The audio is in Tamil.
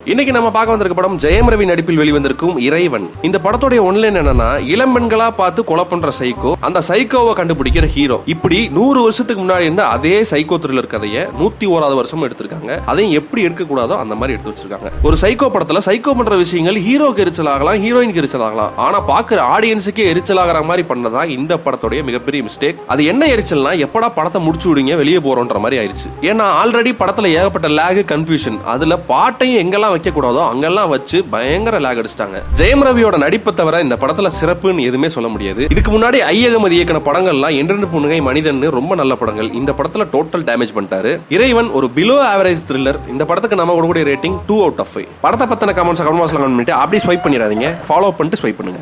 இன்னைக்கு நம்ம பார்க்க வந்திருக்க படம் ஜெயம் ரவி நடிப்பில் வெளிவந்திருக்கும் இறைவன் இந்த படத்துடைய ஒன்லைன் என்னன்னா இளம்பெண்களா பார்த்து கொலை பண்ற சைக்கோ அந்த சைக்கோவை கண்டுபிடிக்கிற ஹீரோ இப்படி நூறு வருஷத்துக்கு முன்னாடி இருந்த அதே சைக்கோ த்ரில்லர் கதையை நூத்தி ஓராவது வருஷம் எடுத்திருக்காங்க அதையும் எப்படி எடுக்க கூடாதோ அந்த மாதிரி எடுத்து வச்சிருக்காங்க ஒரு சைக்கோ படத்துல சைக்கோ பண்ற விஷயங்கள் ஹீரோக்கு எரிச்சல் ஆகலாம் ஹீரோயினுக்கு எரிச்சல் ஆகலாம் ஆனா பாக்குற ஆடியன்ஸுக்கே எரிச்சல் ஆகிற மாதிரி பண்ணதா இந்த படத்துடைய மிகப்பெரிய மிஸ்டேக் அது என்ன எரிச்சல்னா எப்படா படத்தை முடிச்சு விடுங்க வெளியே போறோன்ற மாதிரி ஆயிருச்சு ஏன்னா ஆல்ரெடி படத்துல ஏகப்பட்ட லேக் கன்ஃபியூஷன் அதுல பாட்டையும் எங்கெல்லாம் வைக்க கூடாதோ அங்கெல்லாம் வச்சு பயங்கர லேக் அடிச்சிட்டாங்க ஜெயம் ரவியோட நடிப்பை தவிர இந்த படத்துல சிறப்புன்னு எதுவுமே சொல்ல முடியாது இதுக்கு முன்னாடி ஐயகமதி இயக்கின படங்கள்லாம் என்றென்று புன்னகை மனிதன் ரொம்ப நல்ல படங்கள் இந்த படத்துல டோட்டல் டேமேஜ் பண்ணிட்டாரு இறைவன் ஒரு பிலோ ஆவரேஜ் த்ரில்லர் இந்த படத்துக்கு நம்ம கொடுக்கக்கூடிய rating two out of five படத்தை பத்தின கமெண்ட்ஸ் கமெண்ட் பாக்ஸ்ல கமெண்ட் பண்ணிட்டு அப்படியே ஸ்வைப் பண்ணிடாதீங்க ஃபாலோ பண்ணிட்டு ஸ்வைப் பண்ணுங்க